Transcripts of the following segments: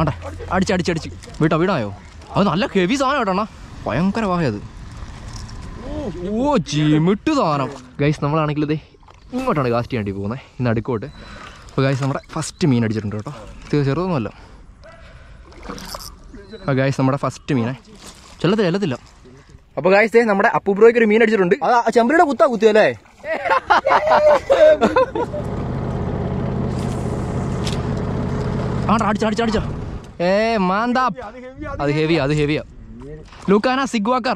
ആണ്ടെ അടിച്ച് അടിച്ച് അടിച്ച് വീട്ടോ വീടായോ അത് നല്ല ഹെവി സാധനം കേട്ടോ ഭയങ്കര വാഹയത് ഓ ജിമിട്ട് സാധനം ഗൈസ് നമ്മളാണെങ്കിൽ ഇതേ ഇങ്ങോട്ടാണ് കാസ്റ്റ് ചെയ്യേണ്ടി പോകുന്നത് ഇന്ന് അടുക്കോട്ട് അപ്പോൾ ഗൈസ് നമ്മുടെ ഫസ്റ്റ് മീൻ അടിച്ചിട്ടുണ്ട് കേട്ടോ ഇത് ചെറുതൊന്നുമല്ല ആ ഗൈസ് നമ്മുടെ ഫസ്റ്റ് മീനെ ചെല്ലത്തില്ല ചെല്ലത്തില്ല അപ്പോൾ ഗൈസ് ദേ നമ്മുടെ അപ്പുബ്രോയ്ക്ക് ഒരു മീൻ അടിച്ചിട്ടുണ്ട് അത് ആ ചെമ്പരിയുടെ കുത്താ കുത്തിയല്ലേ ആണ്ടാ അടിച്ച അടിച്ച അടിച്ച ഏ മാന്താ അത് ഹെവിയാ അത് ഹെവിയാ ലൂക്കാന സിഗ്വാക്കർ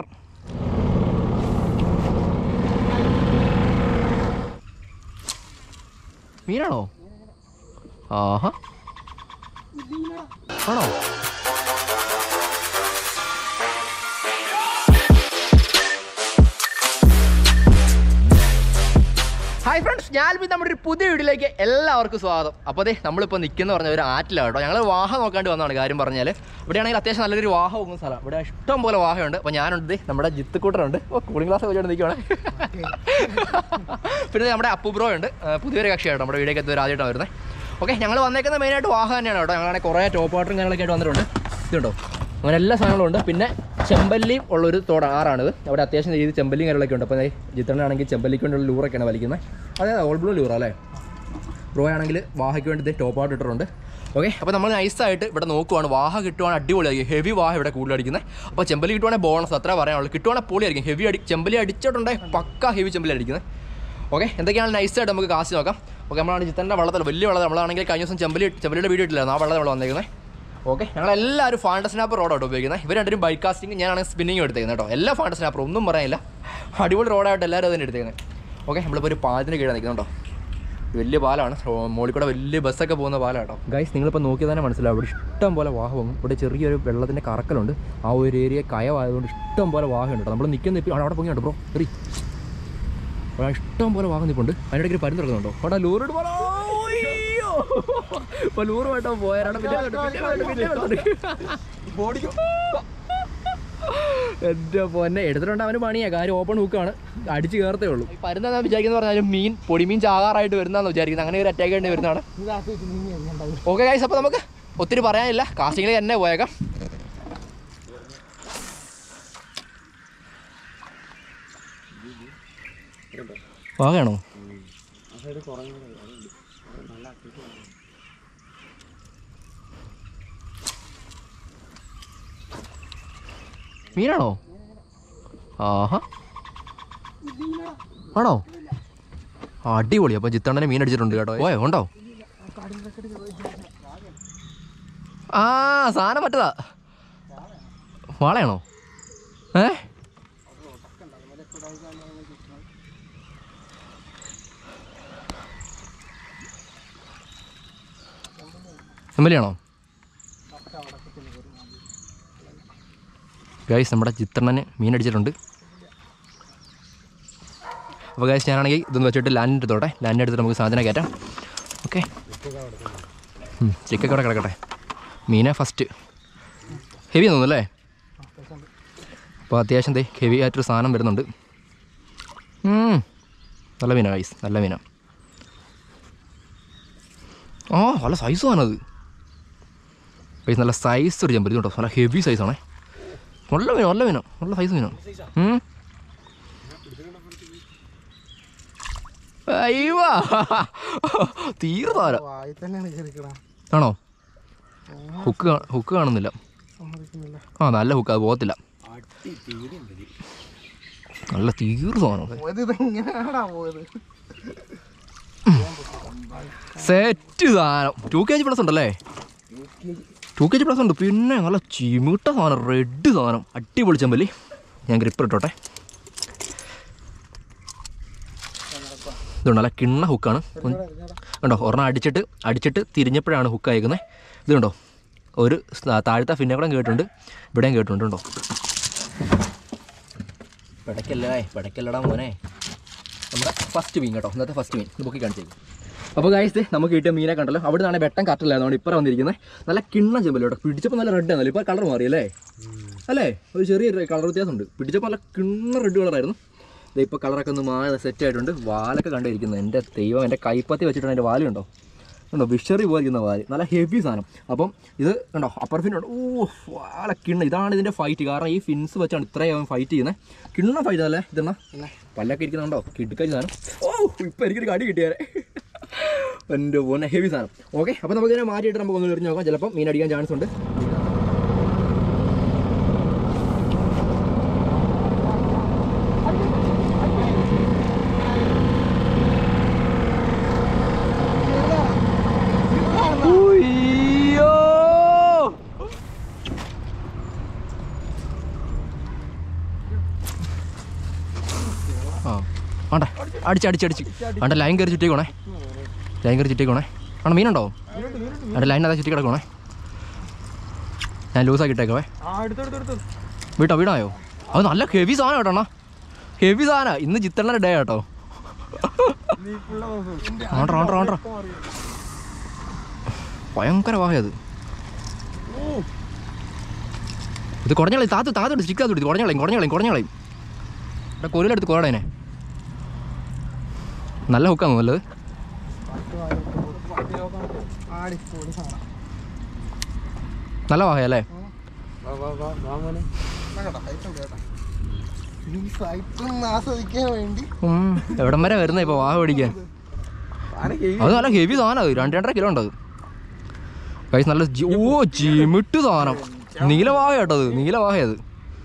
മീനാണോ ആഹാ ആണോ ഹായ് ഫ്രണ്ട്സ് ഞാൻ പിന്നെ നമ്മുടെ ഒരു പുതിയ വീഡിയോയിലേക്ക് എല്ലാവർക്കും സ്വാഗതം അപ്പോൾ അതെ നമ്മളിപ്പോൾ നിൽക്കുന്ന പറഞ്ഞ ഒരു ആറ്റിലാണ് കേട്ടോ ഞങ്ങൾ വാഹ നോക്കാണ്ട് വന്നതാണ് കാര്യം പറഞ്ഞാൽ ഇവിടെയാണെങ്കിൽ അത്യാവശ്യം നല്ലൊരു വാഹ പോകുന്ന സ്ഥലം ഇവിടെ ഇഷ്ടം പോലെ വാഹയുണ്ട് അപ്പോൾ ഞാനുണ്ട് ദേ നമ്മുടെ ജിത്തുക്കൂട്ടറുണ്ട് ഓ കൂളിംഗ് ഗ്ലാസ് വെച്ചോണ്ട് നിൽക്കുവാണ് പിന്നെ ദേ നമ്മുടെ അപ്പുബ്രോ ഉണ്ട് ആ, പുതിയൊരു കക്ഷിയാണ് നമ്മുടെ വീഡിയോക്ക് എത്തുന്നത് ആദ്യമായിട്ടാണ് വരുന്നത് ഓക്കെ ഞങ്ങൾ വന്നേക്കുന്നത് മെയിനായിട്ട് വാഹ തന്നെയാണ് കേട്ടോ ഞങ്ങളാണെങ്കിൽ കുറേ ടോപ്പ് വാട്ടറും കാര്യങ്ങളൊക്കെ ആയിട്ട് വന്നിട്ടുണ്ട് ഇതുണ്ടോ അങ്ങനെ എല്ലാ സാധനങ്ങളും ഉണ്ട് പിന്നെ ചെമ്പല്ലിയും ഉള്ളൊരു തോട ആറാണിത് അവിടെ അത്യാവശ്യം രീതി ചെമ്പല്ലിയും കാര്യങ്ങളൊക്കെ ഉണ്ട് അപ്പോൾ ജിത്തണ്ണാണെങ്കിൽ ചെമ്പല്ലിക്ക് വേണ്ടിയുള്ള ലൂറൊക്കെയാണ് വലിക്കുന്നത് അതെ ഓൾ ബ്ലൂ ലൂറ അല്ലേ റോ ആണെങ്കിൽ വാഹയ്ക്ക് വേണ്ടി ടോപ്പ് ഔട്ട് ഇട്ടിട്ടുണ്ട് ഓക്കെ അപ്പോൾ നമ്മൾ നൈസായിട്ട് ഇവിടെ നോക്കുവാണ് വാഹ കിട്ടുവാണ് അടിപൊളിയായിരിക്കും ഹെവി വാഹ ഇവിടെ കൂടുതൽ അടിക്കുന്നത് അപ്പോൾ ചെമ്പലി കിട്ടുവാണെങ്കിൽ ബോണസ് അത്ര പറയാനുള്ളൂ കിട്ടുവാണെങ്കിൽ പൊളിയായിരിക്കും ഹെവി അടി ചെമ്പലി അടിച്ചിട്ടുണ്ടെങ്കിൽ പക്ക ഹെവി ചെമ്പലി അടിക്കുന്നത് ഓക്കെ എന്തൊക്കെയാണ് നൈസായിട്ട് നമുക്ക് കാശ് നോക്കാം ഓക്കെ നമ്മളാണ് ജിത്തൻ്റെ വള്ളത്തിൽ വലിയ വള്ളം നമ്മളാണെങ്കിൽ കഴിഞ്ഞ ദിവസം ചെമ്പലി ചെമ്പലിയുടെ വീഡിയോ ഇട്ടില്ലായിരുന്നു ആ വെള്ളം നമ്മൾ വന്നേക്കുന്നത് ഓക്കെ ഞങ്ങളെല്ലാവരും ഫാണ്ടസ്നാപ്പ് റോഡായിട്ട് ഉപയോഗിക്കുന്നത് ഇവർ രണ്ടും ബൈക്ക് കാസ്റ്റിംഗ് ഞാനാണ് സ്പിന്നിങ് എടുത്തേക്കുന്നത് കേട്ടോ എല്ലാ ഫാണ്ടസ്നാപ്പറും ഒന്നും പറയാനില്ല അടിപൊളി റോഡായിട്ട് എല്ലാവരും അതിന് എടുത്തേക്കുന്നത് ഓക്കെ നമ്മളിപ്പോൾ ഒരു പാലത്തിന് കീഴെ നിൽക്കുന്നുണ്ടോ വലിയ പാലാണ് മോളിൽ കൂടെ വലിയ ബസ്സൊക്കെ പോകുന്ന പാലാണ് കേട്ടോ ഗൈസ് നിങ്ങളിപ്പോൾ നോക്കിയാൽ തന്നെ മനസ്സിലാവും ഇവിടെ ഇഷ്ടം പോലെ വാഹവും ഇവിടെ ചെറിയൊരു വെള്ളത്തിൻ്റെ കറക്കലുണ്ട് ആ ഒരു ഏരിയ കയവായതുകൊണ്ട് ഇഷ്ടം പോലെ വാഹമുണ്ട് കേട്ടോ നമ്മൾ നിൽക്കുന്ന ഇപ്പോൾ അവിടെ പൊങ്ങിയുണ്ട് ബ്രോ എറി അവിടെ ഇഷ്ടം പോലെ വാഹം നിൽപ്പുണ്ട് അതിനിടയ്ക്ക് ഒരു പരുന്ന് തുറക്കുന്നുണ്ടോ അവിടെ ലൂറോട് പോലോ ഇപ്പൊ ലൂറുമായിട്ടോ പോയാലാണ് പിന്നെ പിന്നെ പിന്നെ എന്റെ പൊന്നെ എടുത്തിട്ടുണ്ട് അവന് പണിയാ കാര്യം ഓപ്പൺ ഹുക്കാണ് അടിച്ച് കയറത്തേ ഉള്ളൂ ഈ പരുന്ന വിചാരിക്കുന്ന പറഞ്ഞാലും മീൻ പൊടിമീൻ ചാകാറായിട്ട് വരുന്നതെന്ന് വിചാരിക്കുന്നത് അങ്ങനെ ഒരു അറ്റാക്ക് വേണ്ടി വരുന്നതാണ് ഓക്കെ ഗൈസ് അപ്പോൾ നമുക്ക് ഒത്തിരി പറയാനില്ല കാസ്റ്റിങ്ങിൽ തന്നെ പോയേക്കാം വാഗയാണോ മീനാണോ ആഹാ ആണോ അടിപൊളി അപ്പൊ ചിത്തണ്ണനെ മീൻ അടിച്ചിട്ടുണ്ട് കേട്ടോ ഓയോ ഉണ്ടോ ആ സാധനം മറ്റതാ വാളയാണോ ഏ എമ്മലിയാണോ ഗൈസ് നമ്മുടെ ചിത്രണ്ണന് മീൻ അടിച്ചിട്ടുണ്ട് അപ്പോൾ ഗൈസ് ഞാനാണെങ്കിൽ ഇതൊന്ന് വെച്ചിട്ട് ലാൻഡ് എടുത്തോട്ടെ ലാൻഡ് എടുത്തിട്ട് നമുക്ക് സാധനം കയറ്റാം ഓക്കെ ചിക്കൊക്കെ അവിടെ കിടക്കട്ടെ മീനെ ഫസ്റ്റ് ഹെവി തോന്നുന്നു അല്ലേ അപ്പോൾ അത്യാവശ്യം ദേ ഹെവി ആയിട്ടൊരു സാധനം വരുന്നുണ്ട് ഉം. നല്ല മീനാ ഗൈസ് നല്ല മീനാ ആ നല്ല സൈസുമാണത് ഗൈസ് നല്ല സൈസ് ഒരു ചെമ്പരി കേട്ടോ നല്ല ഹെവി സൈസാണേ നല്ല മീനോ നല്ല മീനോ നല്ല സൈസ് മീനോ ഉം. അയ്യോ തീർന്നാല വായി തന്നെയാണ് കയറിക്കണ ആണോ ഹുക്ക് കാ- ഹുക്ക് കാണുന്നില്ല സമ്മതിക്കുന്നില്ല ആ നല്ല ഹുക്ക് അത് പോകത്തില്ല നല്ല തീർ സാധനം പോയത് ഇതെങ്ങനെയാടാ പോയത് സെറ്റ് സാധനം ടു കെ ജി പ്ലസ് ഉണ്ടല്ലേ ടു കെ ജി പ്ലസ് ഉണ്ട് പിന്നെ നല്ല ചിമിട്ട സാധനം റെഡ് സാധനം അടിപൊളി ചെമ്പല്ലി ഞാൻ ഗ്രിപ്പ് ഇട്ടോട്ടെ ഇതുണ്ട് നല്ല കിണ്ണ ഹുക്കാണ് കണ്ടോ ഒരെണ്ണം അടിച്ചിട്ട് അടിച്ചിട്ട് തിരിഞ്ഞപ്പോഴാണ് ഹുക്ക് അയക്കുന്നത് ഇത് കണ്ടോ ഒരു സ് താഴത്തെ ഫിന്നെ കൂടെ കേട്ടിട്ടുണ്ട് ഇവിടെയും കേട്ടിട്ടുണ്ട് കേട്ടോ പിടയ്ക്കല്ലേ പിടയ്ക്കല്ലടാ മോനെ നമ്മുടെ ഫസ്റ്റ് മീൻ കേട്ടോ ഇന്നത്തെ ഫസ്റ്റ് മീൻ ഇത് പൊക്കി കാണിച്ചേക്കും അപ്പോൾ ഗൈസ് നമുക്ക് കിട്ടിയ മീനെ കണ്ടല്ലോ അവിടെ നിന്നാണ് വെട്ടം കറക്റ്റില്ലായിരുന്നു അതുകൊണ്ട് ഇപ്പോൾ വന്നിരിക്കുന്നത് നല്ല കിണ്ണം ചെമ്പല്ലോ കേട്ടോ പിടിച്ചപ്പോൾ നല്ല റെഡ് ആണല്ലോ ഇപ്പോൾ കളർ മാറിയല്ലേ അല്ലേ ഒരു ചെറിയ കളർ വ്യത്യാസമുണ്ട് പിടിച്ചപ്പോൾ നല്ല കിണ്ണ റെഡ് കളറായിരുന്നു ഇത് ഇപ്പോൾ കളറൊക്കെ ഒന്ന് മാറി സെറ്റ് ആയിട്ടുണ്ട് വാലൊക്കെ കണ്ടിരിക്കുന്നത് എൻ്റെ ദൈവം എൻ്റെ കൈപ്പത്തി വെച്ചിട്ടുണ്ട് എൻ്റെ വാലുണ്ടോ ഉണ്ടോ വിഷറി പോലെ ഇരിക്കുന്ന വാല് നല്ല ഹെവി സാധനം അപ്പം ഇത് ഉണ്ടോ അപ്പർ ഫിൻ ഉണ്ട് ഓ വാല കിണ്ണ ഇതാണ് ഇതിൻ്റെ ഫൈറ്റ് കാരണം ഈ ഫിൻസ് വെച്ചാണ് ഇത്രയും ഫൈറ്റ് ചെയ്യുന്നത് കിണ്ണ ഫൈറ്റ് അല്ലേ ഇതെണ്ണ പല്ലൊക്കെ ഇരിക്കുന്നുണ്ടോ കിടുക്കരി സാധനം ഓ ഇപ്പം എനിക്കൊരു കടി കിട്ടിയാലേ എൻ്റെ പോന്നെ ഹെവി സാധനം ഓക്കെ അപ്പോൾ നമുക്ക് ഇതിനെ മാറ്റിയിട്ട് നമുക്ക് ഒന്ന് എറിഞ്ഞ് നോക്കാം ചിലപ്പം മീൻ അടിക്കാൻ ചാൻസ് ഉണ്ട് ഉയ്യോ. ആ ആണ്ടെ അടിച്ച് അടിച്ച് അടിച്ച് ആണ്ടെ ലൈൻ കയറി ചുറ്റിക്കോണേ ലൈൻ കയറി ചുറ്റിക്കോണേ ആണ്ടെ മീനുണ്ടോ ആണ്ടെ ലൈൻ അതാ ചുറ്റി കിടക്കണേ ഞാൻ ലൂസാക്കി ഇട്ടേക്കവേ വീട്ടോ വീടായോ അത് നല്ല ഹെവി സാധനം കേട്ടോ അണ്ണാ ഹെവി സാധനം ഇന്ന് ചിത്തണ്ണ ഡേ കേട്ടോ ആണ്ട്ര ആണ്ട്ര ആണ്ട്ര ഭയങ്കര വാഹയത് ഇത് കുറഞ്ഞളയും താത്ത് താത്തോട്ട് സ്റ്റിക്ക് താത്തോട്ട് കുറഞ്ഞളയും കുറഞ്ഞളയും കുറഞ്ഞളയും ഇവിടെ കൊലിലെടുത്ത് കുറടേനെ നല്ല ഹുക്കാണ് നല്ലത് ആടിപ്പോളി സാധനം നല്ല വാഹയല്ലേ ഈ ഫൈറ്റ് ആസ്വദിക്കാൻ വേണ്ടി ഉം, എവിടം വരെ വരുന്നത് ഇപ്പോൾ വാഹ പിടിക്കാൻ അത് നല്ല ഹെവി സാധനം അത് രണ്ട് രണ്ടര കിലോ ഉണ്ട് അത് കൈസ് നല്ല ജി- ഓ ജിമിട്ട് സാധനം നീലവാഹ കേട്ടോ അത് നീലവാഹ അത്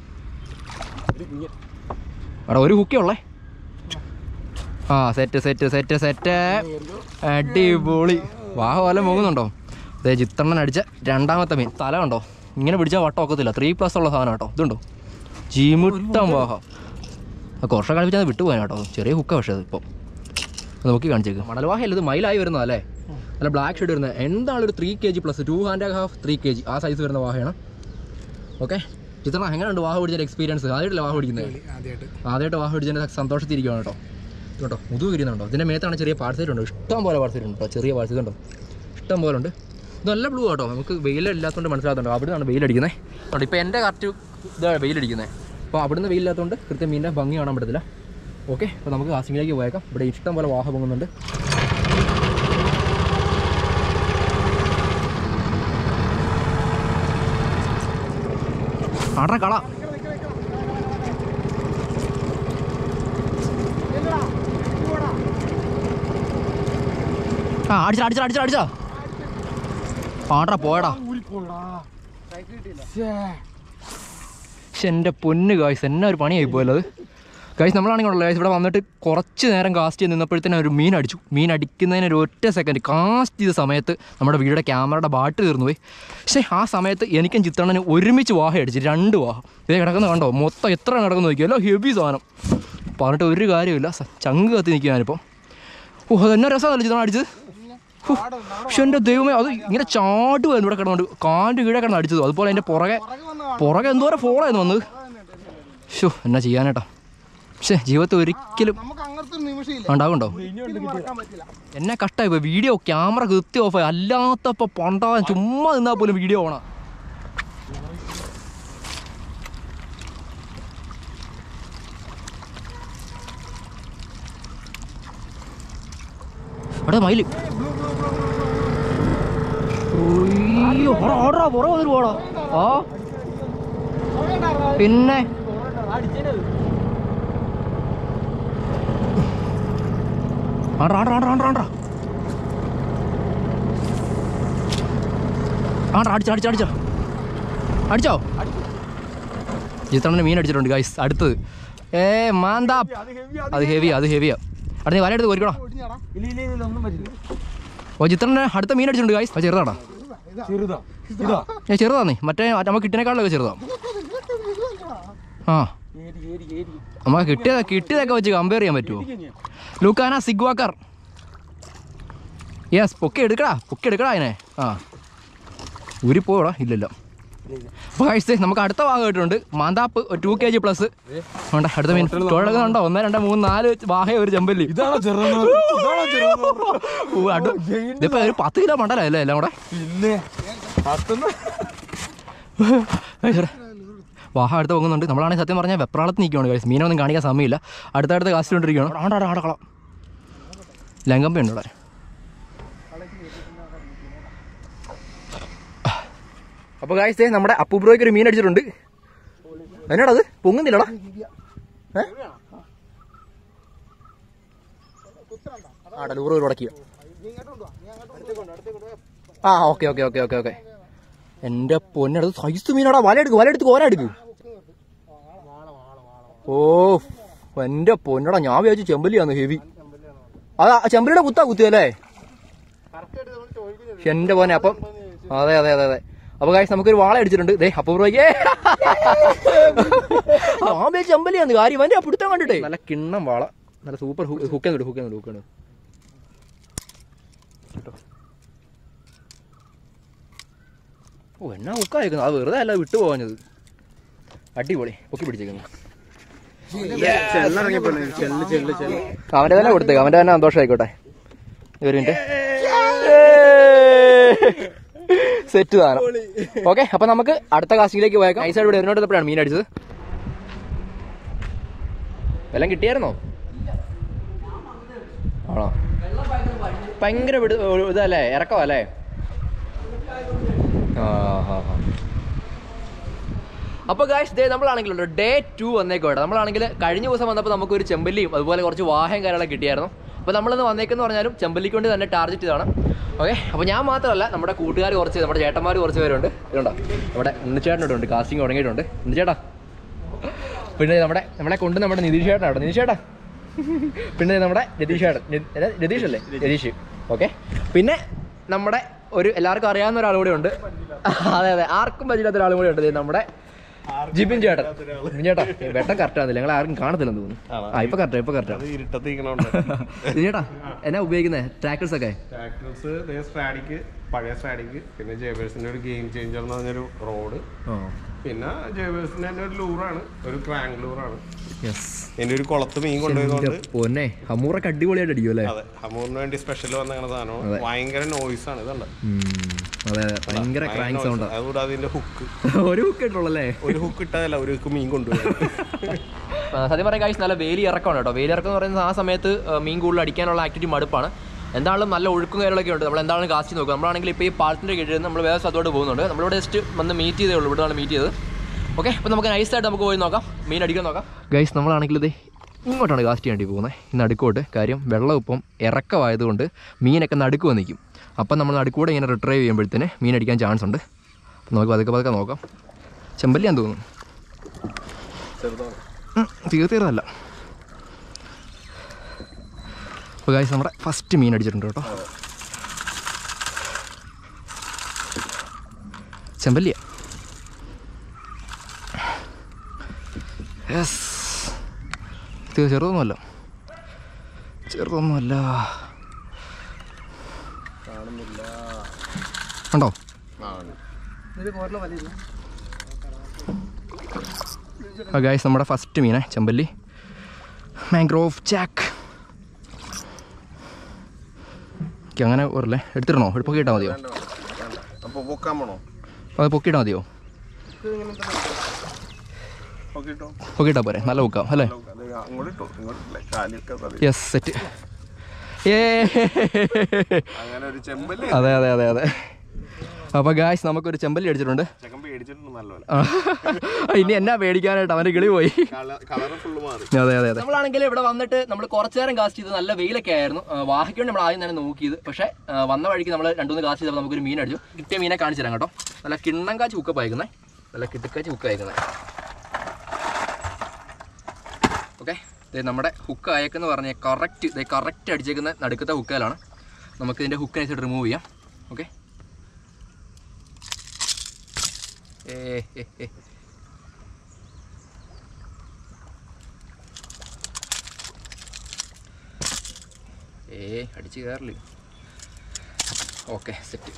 എടാ ഒരു ഹുക്കേ ഉള്ളേ ആ സെറ്റ് സെറ്റ് സെറ്റ് സെറ്റ് അടിപൊളി വാഹ പോലെ പോകുന്നുണ്ടോ അതെ ചിത്രണ്ണൻ അടിച്ച രണ്ടാമത്തെ മീൻ തല കണ്ടോ ഇങ്ങനെ പിടിച്ചാൽ വട്ടം ഒക്കത്തില്ല ത്രീ പ്ലസ് ഉള്ള സാധനം കേട്ടോ ഇതുണ്ടോ ജിമിട്ടം വാഹ ആ കുറച്ച് കളിപ്പിച്ചാൽ വിട്ടുപോയാ കേട്ടോ ചെറിയ ഹുക്ക പക്ഷേ അത് ഇപ്പോൾ നോക്കി കാണിച്ചേക്ക് മണൽവാഹയല്ല ഇത് മൈലായി വരുന്നതല്ലേ നല്ല ബ്ലാക്ക് ഷെയ്ഡ് വരുന്നത് എന്താണ് ഒരു three K G plus two and half three K G ആ സൈസ് വരുന്ന വാഹയാണ് ഓക്കെ ചിത്രം എങ്ങനെയുണ്ട് വാഹ പിടിച്ച എക്സ്പീരിയൻസ് ആദ്യമായിട്ടല്ല വാഹ പിടിക്കുന്നത് ആദ്യമായിട്ട് ആദ്യമായിട്ട് വാഹ പിടിച്ചതിൻ്റെ സന്തോഷത്തിരിക്കുകയാണ് കേട്ടോ ഇത് കേട്ടോ മുതുവ് കിരിയുന്നുണ്ടോ ഇതിൻ്റെ മേത്താണ് ചെറിയ പാർസൈറ്റ് ഉണ്ട് ഇഷ്ടം പോലെ പാർസൈറ്റ് ഉണ്ട് കേട്ടോ ചെറിയ പാർസൈറ്റ് ഉണ്ടോ ഇഷ്ടം പോലെ ഉണ്ട് ഇത് നല്ല ബ്ലൂ കേട്ടോ നമുക്ക് വെയിലില്ലാത്തതുകൊണ്ട് മനസ്സിലാകുന്നുണ്ടോ അവിടെ നിന്നാണ് വെയിലടിക്കുന്നത് കേട്ടോ ഇപ്പോൾ എൻ്റെ കറക്റ്റ് ഇതാണ് വെയിലടിക്കുന്നത് അപ്പോൾ അവിടുന്ന് വെയിലില്ലാത്തതുകൊണ്ട് കൃത്യം മീനിൻ്റെ ഭംഗി കാണാൻ പറ്റത്തില്ല ഓക്കെ അപ്പോൾ നമുക്ക് കാസ്റ്റിങ്ങിലേക്ക് പോയേക്കാം ഇവിടെ ഇഷ്ടം പോലെ വാഹ പൊങ്ങുന്നുണ്ട് ആടാ കള ആ അടിച്ചാ അടിച്ചാ അടിച്ചാ അടിച്ചാ ആടാ പോയടാ പക്ഷെ എൻ്റെ പൊന്ന് കായ്സ് എന്നെ ഒരു പണിയായി പോയല്ലോ അത് കായ്സ് നമ്മളാണെങ്കിൽ ഉള്ളത് ഇവിടെ വന്നിട്ട് കുറച്ച് നേരം കാസ്റ്റ് ചെയ്ത് നിന്നപ്പോഴത്തേനും ഒരു മീൻ അടിച്ചു മീൻ അടിക്കുന്നതിന് ഒരു ഒറ്റ സെക്കൻഡ് കാസ്റ്റ് ചെയ്ത സമയത്ത് നമ്മുടെ വീടിൻ്റെ ക്യാമറയുടെ ബാട്ട് തീർന്നു പോയി പക്ഷേ ആ സമയത്ത് എനിക്കും ചിത്രണ്ണന് ഒരുമിച്ച് വാഹ അടിച്ചു രണ്ട് വാഹ ഇതേ കിടക്കുന്ന കണ്ടോ മൊത്തം എത്ര കിടക്കുന്നു നോക്കിയല്ലോ ഹെവി സാധനം പറഞ്ഞിട്ട് ഒരു കാര്യമില്ല സ- ചങ്ക് കത്തി നിൽക്കുക ഞാനിപ്പോൾ ഓ അതെന്നെ രസമല്ല ചിത്രം അടിച്ചത് ഹോ, പക്ഷെ എൻ്റെ ദൈവമേ അത് ഇങ്ങനെ ചാട്ടുമായിരുന്നു ഇവിടെ കിടന്നുണ്ട് കാണ്ട് കീഴെ കിടന്ന് അടിച്ചത് അതുപോലെ എൻ്റെ പുറകെ പുറകെ എന്തോരം ഫോളോ ആയിരുന്നു വന്നത് ഷോ എന്നാ ചെയ്യാനേട്ടാ പക്ഷേ ജീവിതത്തിൽ ഒരിക്കലും നമുക്ക് അങ്ങനത്തെ ഒരു നിമിഷമില്ല ഉണ്ടാകുണ്ടോ ഒരിക്കലും മറക്കാൻ പറ്റില്ല എന്നെ കഷ്ടായി പോയി വീഡിയോ ക്യാമറ കൃത്യം ഓഫ് ആയി അല്ലാത്തപ്പോൾ പണ്ടാൻ ചുമ്മാ നിന്നാൽ പോലും വീഡിയോ ഓണാ അവിടെ മയില് അയ്യോ ഓടാ ഓടാ പുറകെ വന്നിട്ട് പോടാ ആ പിന്നെ ആണ്ടാ ആണ്ടാ ആണ്ടാ ആണ്ടാ ആണ്ടാ ആണ്ടാ അടിച്ചോ അടിച്ചോ അടിച്ചോ അടിച്ചോ ചിത്രണ്ണന് മീൻ അടിച്ചിട്ടുണ്ട് ഗൈസ് അടുത്തത് ഏ മാന്താ അത് ഹെവിയാ അത് ഹെവിയാ അവിടെ നീ വലയെടുത്ത് കോരിക്കോടാ ഒടിഞ്ഞാടാ ഒന്നും പറ്റില്ല ഓ ചിത്രണ്ണന് അടുത്ത മീൻ അടിച്ചിട്ടുണ്ട് ഗൈസ് അത് ചെറുതാടാ ചെറുതാ ഇതാ ഏ ചെറുതാന്നേ മറ്റേ നമുക്ക് കിട്ടിനേക്കാളൊക്കെ ചെറുതാ ആ ഏരി ഏരി ഏരി നമുക്ക് കിട്ടിയത് കിട്ടിയതൊക്കെ വെച്ച് കമ്പയർ ചെയ്യാൻ പറ്റുമോ ലൂക്കാന സിഗ്വാക്കർ യെസ് പൊക്കി എടുക്കടാ പൊക്കി എടുക്കടാ അതിനെ ആ ഊരിപ്പോടാ ഇല്ലല്ലോ അപ്പോൾ കഴിച്ചത് നമുക്ക് അടുത്ത ഭാഗം ഇട്ടിട്ടുണ്ട് മാന്താപ്പ് ഒരു ടു കെ ജി പ്ലസ് വേണ്ട അടുത്ത മീൻ തുടങ്ങുന്നുണ്ടോ ഒന്ന് രണ്ട് മൂന്ന് നാല് വാഹയ ഒരു ചെമ്പല്ലി ഇതാണോ ചെറുത് ഇതാണോ ചെറുത് ഓ, അടു- ഇതിപ്പോ ഒരു പത്ത് കിലോ മണ്ടല അല്ലേ എല്ലാം കൂടെ പിന്നെ പത്തുന്ന കഴിച്ചോടെ വാഹ അടുത്ത് പോകുന്നുണ്ട് നമ്മളാണെങ്കിൽ സത്യം പറഞ്ഞാൽ വെപ്രാളത്ത് നിൽക്കുകയാണ് കഴിച്ച് മീനൊന്നും കാണിക്കാൻ സമയമില്ല അടുത്തടുത്ത് കാസ്റ്റിക്കൊണ്ടിരിക്കുകയാണ് ആണ്ടാ ആടാ കള ലങ്കമ്പ ഉണ്ട് ഇവിടെ അപ്പോൾ കാഴ്ച നമ്മുടെ അപ്പുബ്രോയ്ക്ക് ഒരു മീൻ അടിച്ചിട്ടുണ്ട് എന്നാടാ അത് പൊങ്ങുന്നില്ലടാ ഏ? ആടാ ലൂറ് ഒരു ഉടക്കിയ ആ okay okay okay okay okay എന്റെ പൊന്നടത് സൈസ് മീനാടാ വല എടുക്ക് വല എടുത്ത് കോര എടുക്ക് ഓ എന്റെ പൊന്നടാ ഞാൻ വിചാരിച്ചു ചെമ്പല്ലിയാന്ന് ഹെവി അതാ ചെമ്പലിയുടെ കുത്താ കുത്തിയല്ലേ എന്റെ പോനെ അപ്പം അതെ അതെ അതെ അതെ അപ്പൊ കാശ് നമുക്കൊരു വാള അടിച്ചിട്ടുണ്ട് ദേ അപ്പൊ ബ്രോയ്ക്ക് ആ ചെമ്പലിയാന്ന് കാര്യം അവന്റെ പിടുത്തം കണ്ടിട്ടേ നല്ല കിണ്ണം വാള നല്ല സൂപ്പർ ഹുക്കാൻ കിട്ടും ഹുക്കാൻ ഹുക്കാണ് ഓ എന്നാ ഹുക്കായിരിക്കുന്നു അത് വെറുതെ അല്ല വിട്ടു പോകാഞ്ഞത് അടിപൊളി പൊക്കി പിടിച്ചേക്കുന്നു അവന്റെ തന്നെ കൊടുത്തേക്ക് അവന്റെ തന്നെ സന്തോഷമായിക്കോട്ടെ ഒരു മിനിറ്റ് സെറ്റ് സാധനം ഓക്കെ അപ്പൊ നമുക്ക് അടുത്ത കാസ്റ്റിംഗിലേക്ക് പോയേക്കാം ഈ സൈഡ് ഇവിടെ എറിഞ്ഞോട്ടപ്പോഴാണ് മീൻ അടിച്ചത് എല്ലാം കിട്ടിയായിരുന്നോ ആണോ ഭയങ്കര വിട ഇതല്ലേ ഇറക്കമല്ലേ ആ ഹാ ഹാ അപ്പോൾ ഗായ്സ് ഡേ നമ്മളാണെങ്കിലുണ്ട് ഡേ ടു വന്നേക്കോട്ടെ നമ്മളാണെങ്കിൽ കഴിഞ്ഞ ദിവസം വന്നപ്പോൾ നമുക്കൊരു ചെമ്പല്ലിയും അതുപോലെ കുറച്ച് വാഹയും കാര്യങ്ങളൊക്കെ കിട്ടിയായിരുന്നു അപ്പോൾ നമ്മളിന്ന് വന്നേക്കെന്ന് പറഞ്ഞാലും ചെമ്പല്ലിക്ക് വേണ്ടി തന്നെ ടാർഗറ്റ് ഇതാണ് ഓക്കെ അപ്പോൾ ഞാൻ മാത്രമല്ല നമ്മുടെ കൂട്ടുകാർ കുറച്ച് നമ്മുടെ ചേട്ടന്മാർ കുറച്ച് പേരുണ്ട് ഇതുണ്ടോ നമ്മുടെ ഉണ്ണിച്ചേട്ടനോടുണ്ട് കാസ്റ്റിംഗ് തുടങ്ങിയിട്ടുണ്ട് ഉണ്ണിച്ചേട്ടാ പിന്നെ നമ്മുടെ നമ്മളെ കൊണ്ട് നമ്മുടെ നിതീഷ് ചേട്ടനാണ് നിതീഷ് ചേട്ടാ പിന്നെ നമ്മുടെ രതീഷ് ചേട്ടൻ നി- ഏതാ? രതീഷ് അല്ലേ രതീഷ് ഓക്കെ പിന്നെ നമ്മുടെ ഒരു എല്ലാവർക്കും അറിയാവുന്ന ഒരാൾ കൂടെ ഉണ്ട് അതെ അതെ ആർക്കും പറ്റില്ലാത്ത ഒരാളും കൂടെ ഉണ്ട് ദേ നമ്മുടെ ജിബിൻ ചേട്ടൻ ജിബിൻ ചേട്ടാ വെട്ടം കറക്റ്റ് ആണെന്നില്ല നിങ്ങൾ ആർക്കും കാണത്തില്ലെന്ന് തോന്നുന്നു ആ ഇപ്പൊ കറക്റ്റ് ഇപ്പൊ കറക്റ്റ് ഇരുട്ടത്തിരിക്കണോണ്ട് ചേട്ടാ എന്നാ ഉപയോഗിക്കുന്നത് ട്രാക്കേഴ്സ് ഒക്കെ ട്രാക്ടേഴ്സ് സ്ട്രാഡിക്ക് പഴയ സ്ട്രാഡിക്ക് പിന്നെ ജേബേഴ്സിന്റെ ഒരു ഗെയിം ചേഞ്ചർ എന്ന് പറഞ്ഞൊരു റോഡ് പിന്നെ ജേബേഴ്സിന്റെ തന്നെ ഒരു ലൂറാണ് ഒരു ക്രാങ്ക് ലൂറാണ് യെസ് എന്റെ ഒരു കുളത്ത് മീൻ കൊണ്ടുപോയതുകൊണ്ട് പൊന്നെ ഹമൂറൊക്കെ അടിപൊളിയായിട്ട് അടിക്കും അല്ലേ അതെ ഹമൂറിന് വേണ്ടി സ്പെഷ്യൽ വന്ന സാധനമാണ് ഭയങ്കര നോയ്സ് ആണ് ഇതുണ്ട് ഉം, അതെ അതെ ഭയങ്കര ക്രാങ്ക് സൗണ്ടാ അതുകൂടാതെ അതിന്റെ ഹുക്ക് ഒരു ഹുക്ക് ഇട്ടുള്ളല്ലേ ഒരു ഹുക്ക് ഇട്ടതല്ല ഒരു ഹുക്ക് മീൻ കൊണ്ടുപോയി ആ, സത്യം പറയാൻ കാഴ്ച നല്ല വേലി ഇറക്കമാണ് കേട്ടോ വേലി ഇറക്കം എന്ന് പറയുന്നത് ആ സമയത്ത് ആ, മീൻ കൂടുതൽ അടിക്കാനുള്ള ആക്ടിവിറ്റി മടുപ്പാണ് എന്താണെങ്കിലും നല്ല ഒഴുക്കും കാര്യങ്ങളൊക്കെ ഉണ്ട് നമ്മൾ എന്താണ് കാസ്റ്റ് നോക്കുക നമ്മളാണെങ്കിൽ ഇപ്പോൾ ഈ പാലത്തിൻ്റെ കീഴിൽ നിന്ന് നമ്മൾ വേറെ സ്ഥലത്തോട്ട് പോകുന്നുണ്ട് നമ്മളിവിടെ ജസ്റ്റ് വന്ന് മീറ്റ് ചെയ്തേ ഉള്ളൂ ഇവിടെ മീറ്റ് ചെയ്തത് ഓക്കെ അപ്പോൾ നമുക്ക് നൈസായിട്ട് നമുക്ക് പോയി നോക്കാം മീൻ അടിക്കാൻ നോക്കാം ഗൈസ് നമ്മളാണെങ്കിൽ ഇത് ഇങ്ങോട്ടാണ് കാസ്റ്റ് ചെയ്യേണ്ടി പോകുന്നത് ഈ നടുക്കോട്ട് കാര്യം വെള്ളം ഇപ്പം ഇറക്കമായതുകൊണ്ട് മീനൊക്കെ നടുക്ക് വന്ന് നിൽക്കും അപ്പം നമ്മൾ നടുക്കൂടെ ഇങ്ങനെ റിട്രൈവ് ചെയ്യുമ്പോഴത്തേന് മീൻ അടിക്കാൻ ചാൻസ് ഉണ്ട് അപ്പോൾ നമുക്ക് പതുക്കെ പതുക്കെ നോക്കാം ചെമ്പല്ലിയാന്ന് തോന്നുന്നു ഉം, തീർത്തീർന്നല്ല അപ്പോൾ ഗായ്സ് നമ്മുടെ ഫസ്റ്റ് മീൻ അടിച്ചിട്ടുണ്ട് കേട്ടോ ചെമ്പല്ലിയ യെസ് ഇത് ചെറുതൊന്നുമല്ല ചെറുതൊന്നുമല്ല ഉണ്ടോ ഗായ്സ് നമ്മുടെ ഫസ്റ്റ് മീനെ ചെമ്പല്ലി മാംഗ്രോവ് ചാക്ക് ഓക്കെ അങ്ങനെ ഒരല്ലേ എടുത്തിടണോ എടുത്ത് പൊക്കിയിട്ടാൽ മതിയോ അപ്പൊ പൊക്കാൻ പോണോ അത് പൊക്കിയിട്ടാൽ മതിയോ പൊക്കിട്ടോ പൊക്കിയിട്ടാൽ പോരെ നല്ല പൊക്കാം അല്ലേ അങ്ങോട്ട് ഇട്ടോ ഇങ്ങോട്ടില്ലേ കാലിയൊക്കെ തള്ളി. യെസ് സെറ്റ് ഏ അങ്ങനെ ഒരു ചെമ്പല്ലേ അതെ അതെ അതെ അതെ അപ്പോൾ ഗായ്സ് നമുക്കൊരു ചെമ്പല്ലി അടിച്ചിട്ടുണ്ട് ചെക്കൻ പേടിച്ചിട്ടുണ്ട് നല്ലപോലെ ആ, ഇനി എന്നാ പേടിക്കാനായിട്ട് അവൻ്റെ കിളി പോയി കളറ് ഫുള്ള് മാറി അതെ അതെ അതെ നമ്മളാണെങ്കിൽ ഇവിടെ വന്നിട്ട് നമ്മൾ കുറച്ചു നേരം കാസ്റ്റ് ചെയ്ത് നല്ല വെയിലൊക്കെ ആയിരുന്നു ആ, വാഹയ്ക്ക് വേണ്ടി നമ്മൾ ആദ്യം തന്നെ നോക്കിയത് പക്ഷേ ആ, വന്ന വഴിക്ക് നമ്മൾ രണ്ടുമൂന്ന് കാസ്റ്റ് ചെയ്തപ്പോൾ നമുക്കൊരു മീൻ അടിച്ചു കിട്ടിയ മീനെ കാണിച്ചു തരാം കേട്ടോ നല്ല കിണ്ണം കാച്ചി ഉക്കപ്പ് അയക്കുന്നേ നല്ല കിട്ടുക്കാച്ചി ഉക്ക അയക്കുന്നേ ഓക്കെ നമ്മുടെ ഹുക്ക് അയക്കെന്ന് പറഞ്ഞാൽ കറക്റ്റ് ഇതേ കറക്റ്റ് അടിച്ചേക്കുന്ന നടുക്കത്തെ ഹുക്കയിലാണ് നമുക്ക് ഇതിൻ്റെ ഹുക്ക് നൈസായിട്ട് റിമൂവ് ചെയ്യാം ഓക്കെ ഏ ഏ ഏ ഏ അടിച്ച് കയറില്ല ഓക്കെ സെറ്റ്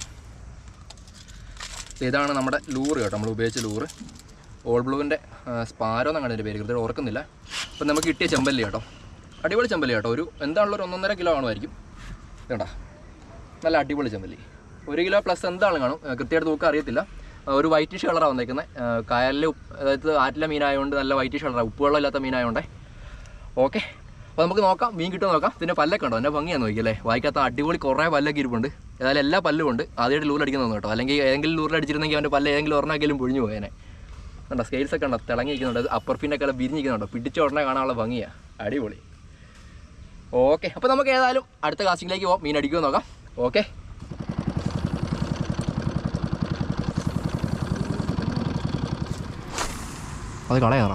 ഇതാണ് നമ്മുടെ ലൂറ് കേട്ടോ നമ്മൾ ഉപയോഗിച്ച ലൂറ് ഓൾ ബ്ലൂവിൻ്റെ സ്പാരോ എന്നാണ് അതിൻ്റെ പേര് കൃത്യം ഓർക്കുന്നില്ല അപ്പം നമുക്ക് കിട്ടിയ ചെമ്പല്ലി കേട്ടോ അടിപൊളി ചെമ്പല്ലി കേട്ടോ ഒരു എന്താണല്ലോ ഒരു ഒന്നൊന്നര കിലോ കാണുമായിരിക്കും കേട്ടോ നല്ല അടിപൊളി ചെമ്പല്ലി ഒരു കിലോ പ്ലസ് എന്താണ് കാണും ആ, കൃത്യമായിട്ട് തൂക്കം അറിയത്തില്ല ആ, ഒരു വൈറ്റിഷ് കളറാണ് വന്നേക്കുന്നത് കായലിൽ ഉപ്പ് അതായത് ആറ്റിലെ മീനായതുകൊണ്ട് നല്ല വൈറ്റിഷ് കളറാണ് ഉപ്പുവെള്ളം ഇല്ലാത്ത മീനായതുകൊണ്ടേ ഓക്കെ അപ്പോൾ നമുക്ക് നോക്കാം മീൻ കിട്ടുമോ നോക്കാം പിന്നെ പല്ലൊക്കെ ഉണ്ടോ എൻ്റെ ഭംഗിയാന്ന് നോക്കിയല്ലേ വായിക്കാത്ത അടിപൊളി കുറേ പല്ലൊക്കെ ഇരിപ്പുണ്ട് ഏതായാലും എല്ലാ പല്ലും ഉണ്ട് ആദ്യമായിട്ട് ലൂർ അടിക്കുന്ന കേട്ടോ അല്ലെങ്കിൽ ഏതെങ്കിലും ലൂറിൽ അടിച്ചിരുന്നെങ്കിൽ അവൻ്റെ പല്ല് ഏതെങ്കിലും ഒരെണ്ണമെങ്കിലും പൊഴിഞ്ഞു പോയേനെ കണ്ടോ സ്കെയിൽസ് ഒക്കെ ഉണ്ടോ തിളങ്ങിയിരിക്കുന്നുണ്ട് അപ്പർ പിന്നൊക്കെ എല്ലാം വിരിഞ്ഞിരിക്കുന്നുണ്ടോ പിടിച്ച ഉടനെ കാണാനുള്ള ഭംഗിയാണ് അടിപൊളി ഓക്കെ അപ്പോൾ നമുക്ക് ഏതായാലും അടുത്ത കാസ്റ്റിംഗിലേക്ക് പോകാം മീൻ അടിക്കുമോ നോക്കാം ഓക്കെ അത് കളയാറോ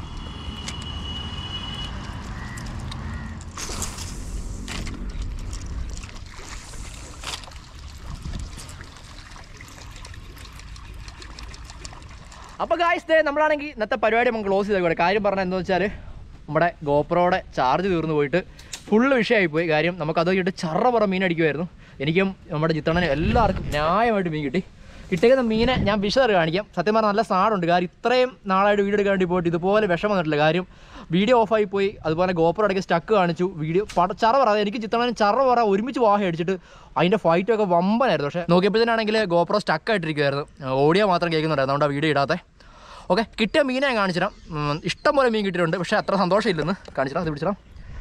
അപ്പോൾ ഗായ്സ് ദേ നമ്മളാണെങ്കിൽ ഇന്നത്തെ പരിപാടി നമുക്ക് ക്ലോസ് ചെയ്തേക്കൂടെ കാര്യം പറഞ്ഞാൽ എന്താ വെച്ചാൽ നമ്മുടെ ഗോപ്രോയുടെ ചാർജ് തീർന്നു പോയിട്ട് ഫുള്ള് വിഷയമായി പോയി കാര്യം നമുക്ക് അത് കിട്ടി ചറ പറ മീൻ അടിക്കുമായിരുന്നു എനിക്കും നമ്മുടെ ചിത്രണ്ണനും എല്ലാവർക്കും ന്യായമായിട്ട് മീൻ കിട്ടി കിട്ടിയത് മീനെ ഞാൻ വിഷറി കാണിക്കാം സത്യം പറഞ്ഞാൽ നല്ല സാടുണ്ട് കാര്യം ഇത്രയും നാളായിട്ട് വീഡിയോ എടുക്കാൻ വേണ്ടി പോയിട്ട് ഇതുപോലെ വിഷം വന്നിട്ടില്ല കാര്യം വീഡിയോ ഓഫായി പോയി അതുപോലെ ഗോപ്രോ ഇടയ്ക്ക് സ്റ്റക്ക് കാണിച്ചു വീഡിയോ പട ചറ പറ എനിക്ക് ചിത്രണ്ണനും ചറ പറ ഒരുമിച്ച് വാഹ അടിച്ചിട്ട് അതിൻ്റെ ഫൈറ്റൊക്കെ വമ്പനായിരുന്നു പക്ഷേ നോക്കിയപ്പോഴത്തേനാണെങ്കിൽ ഗോപ്രോ സ്റ്റക്ക് ആയിട്ടിരിക്കുമായിരുന്നു ഓഡിയോ മാത്രം കേൾക്കുന്നുണ്ടായിരുന്നു അതുകൊണ്ട് ആ വീഡിയോ ഇടാതെ ഓക്കെ കിട്ടിയ മീനെ ഞാൻ കാണിച്ചിടാം ഉം, ഇഷ്ടം പോലെ മീൻ കിട്ടിയിട്ടുണ്ട് പക്ഷേ അത്ര സന്തോഷമില്ലെന്ന് കാണിച്ചിടാം അത് പിടിച്ചിടാം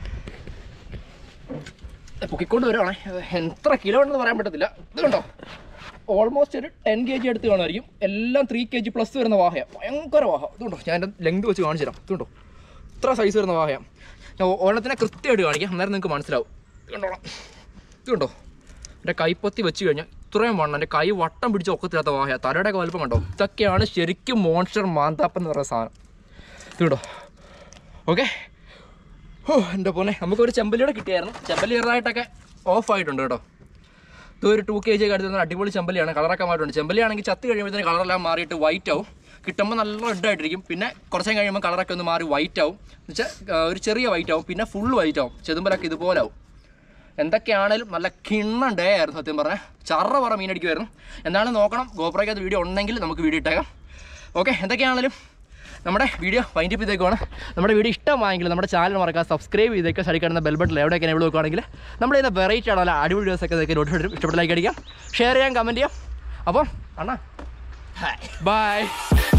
പൊക്കിക്കൊണ്ട് വരുവാണേ എത്ര കിലോ ഉണ്ടെന്ന് പറയാൻ പറ്റത്തില്ല ഇത് കണ്ടോ ഓൾമോസ്റ്റ് ഒരു ടെൻ കെ ജി അടുത്ത് കാണുമായിരിക്കും എല്ലാം ത്രീ കെ ജി പ്ലസ് വരുന്ന വാഹയാണ് ഭയങ്കര വാഹ ഇതുണ്ടോ ഞാൻ എൻ്റെ ലെങ്ത് വെച്ച് കാണിച്ചു തരാം ഇതുണ്ടോ ഇത്ര സൈസ് വരുന്ന വാഹയാണ് ഞാൻ ഓണത്തിനെ കൃത്യമായിട്ട് കാണിക്കാം അന്നേരം നിങ്ങൾക്ക് മനസ്സിലാവും ഇത് കണ്ടോളാം ഇത് കണ്ടോ എൻ്റെ കൈപ്പത്തി വെച്ച് കഴിഞ്ഞാൽ ഇത്രയും വണ്ണം എൻ്റെ കൈ വട്ടം പിടിച്ച് ഒക്കത്തില്ലാത്ത വാഹ തലയുടെ ഒക്കെ വലുപ്പം കണ്ടോ ഇതൊക്കെയാണ് ശരിക്കും മോൺസ്റ്റർ മാന്താപ്പ് എന്ന് പറയുന്ന സാധനം ഇത് കണ്ടോ ഓക്കെ ഓ എൻ്റെ പോലെ നമുക്കൊരു ചെമ്പല്ലിയുടെ കിട്ടിയായിരുന്നു ചെമ്പല്ലി ചെറുതായിട്ടൊക്കെ ഓഫ് ആയിട്ടുണ്ട് കേട്ടോ ഇത് ഒരു ടു കെ ജി ഒക്കെ അടുത്ത് അടിപൊളി ചെമ്പല്ലിയാണ് കളറൊക്കെ മാറിയിട്ടുണ്ട് ചെമ്പല്ലിയാണെങ്കിൽ ചത്ത് കഴിയുമ്പോഴത്തേന് കളറെല്ലാം മാറിയിട്ട് വൈറ്റ് ആവും കിട്ടുമ്പോൾ നല്ല റെഡ് ആയിട്ടിരിക്കും പിന്നെ കുറച്ച് നേരം കഴിയുമ്പോൾ കളറൊക്കെ ഒന്ന് മാറി വൈറ്റ് ആവും എന്ന് വെച്ചാൽ ഒരു ചെറിയ വൈറ്റ് ആവും പിന്നെ ഫുൾ വൈറ്റ് ആവും ചെതുമ്പലൊക്കെ ഇതുപോലെ ആവും എന്തൊക്കെയാണേലും നല്ല കിണ്ണം ഡേ ആയിരുന്നു സത്യം പറഞ്ഞാൽ ചറ പറ മീനടിക്കുമായിരുന്നു എന്താണെന്ന് നോക്കണം ഗോപ്രയ്ക്കകത്ത് വീഡിയോ ഉണ്ടെങ്കിൽ നമുക്ക് വീഡിയോ ഇട്ടേക്കാം ഓക്കെ എന്തൊക്കെയാണെങ്കിലും നമ്മുടെ വീഡിയോ വൈൻഡപ്പ് ചെയ്തേക്കുവാണ് നമ്മുടെ വീഡിയോ ഇഷ്ടമായെങ്കിൽ നമ്മുടെ ചാനൽ മറക്കാം സബ്സ്ക്രൈബ് ചെയ്തേക്കുക സൈഡിൽ കാണുന്ന ബെൽ ബട്ടൺ എവിടെയൊക്കെ എവിടെ നോക്കുകയാണെങ്കിൽ നമ്മൾ ചെയ്യുന്ന വെറൈറ്റി ആണല്ലോ അടിപൊളി വീഡിയോസ് ഒക്കെ ഇതൊക്കെ നോട്ടിഫിക്കേഷൻ ഇഷ്ടപ്പെട്ട ലൈക്ക് അടിക്കാം ഷെയർ ചെയ്യാം കമൻറ്റ് ചെയ്യാം അപ്പം അണ്ണാ ബൈ